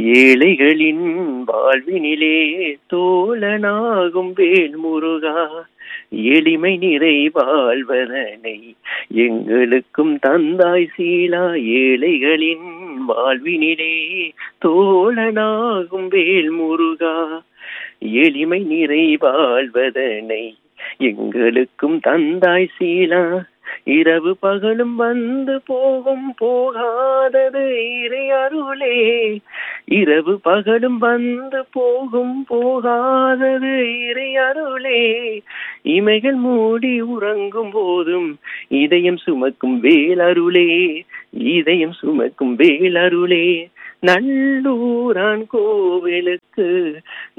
ஏழைகளின் வாழ்வினிலே தோழனாகும் வேல் முருகா எளிமை நிறை வாழ்வதனை எங்களுக்கும் தந்தாய் சீலா ஏழைகளின் வாழ்வினிலே தோழனாகும் வேல் முருகா எளிமை நிறை வாழ்வதனை எங்களுக்கும் தந்தாய் சீலா இரவு பகலும் வந்து போகும் போகாதது இறை அருளே இரவு பகலும் வந்து போகும் போகாதது இறை அருளே இமைகள் மூடி உறங்கும் போதும் இதயம் சுமக்கும் வேலருளே இதயம் சுமக்கும் வேலருளே நல்லூரான் கோவிலுக்கு